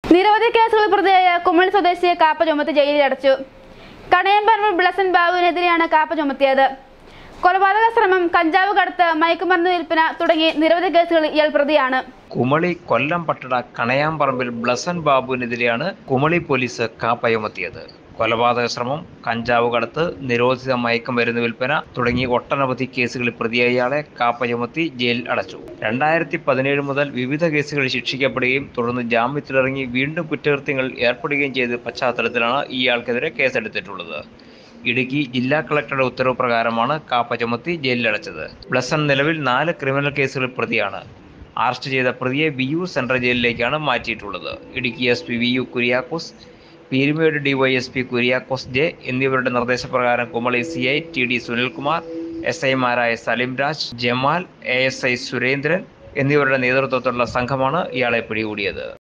നിരവധി കേസുകളിൽ പ്രതിയായ കുമളി സ്വദേശിയെ കാപ്പ ചുമത്തി ജയിലിൽ അടച്ചു കണയമ്പറമ്പ് ബ്ലസൻ ബാബുവിനെതിരെയാണ് കാപ്പ ചുമത്തിയത് കൊലപാതക ശ്രമം കഞ്ചാവ് കടത്ത് മയക്കുമരുന്ന് വിൽപ്പന തുടങ്ങി നിരവധി കേസുകളിൽ ഇയാൾ പ്രതിയാണ് കുമളി കൊല്ലം പട്ടണ കണയാമ്പറമ്പിൽ ബ്ലസൻ ബാബുവിനെതിരെയാണ് കുമളി പോലീസ് കാപ്പയുമത്തിയത് കൊലപാതക ശ്രമം കഞ്ചാവ് കടത്ത് നിരോധിത മയക്കുമരുന്ന് വിൽപ്പന തുടങ്ങി ഒട്ടനവധി കേസുകളിൽ പ്രതിയായ ഇയാളെ കാപ്പ ചുമത്തി ജയിലിൽ അടച്ചു രണ്ടായിരത്തി പതിനേഴ് മുതൽ വിവിധ കേസുകളിൽ ശിക്ഷിക്കപ്പെടുകയും തുടർന്ന് ജാമ്യത്തിലിറങ്ങി വീണ്ടും കുറ്റകൃത്യങ്ങളിൽ ഏർപ്പെടുകയും ചെയ്ത പശ്ചാത്തലത്തിലാണ് ഇയാൾക്കെതിരെ കേസെടുത്തിട്ടുള്ളത് ഇടുക്കി ജില്ലാ കളക്ടറുടെ ഉത്തരവ് പ്രകാരമാണ് കാപ്പ ചുമത്തി ജയിലിലടച്ചത് ബ്ലസൺ നിലവിൽ നാല് ക്രിമിനൽ കേസുകളിൽ പ്രതിയാണ് അറസ്റ്റ് ചെയ്ത പ്രതിയെ വിയൂർ സെൻട്രൽ ജയിലിലേക്കാണ് മാറ്റിയിട്ടുള്ളത് Idukki S P V U Kuriakose Peermade DYSP Kuriakose J എന്നിവരുടെ നിർദ്ദേശപ്രകാരം Kumily C I T D Sunilkumar S ഐമാരായ Salim Raj Jamal A S I Surendran എന്നിവരുടെ നേതൃത്വത്തിലുള്ള സംഘമാണ് ഇയാളെ പിടികൂടിയത്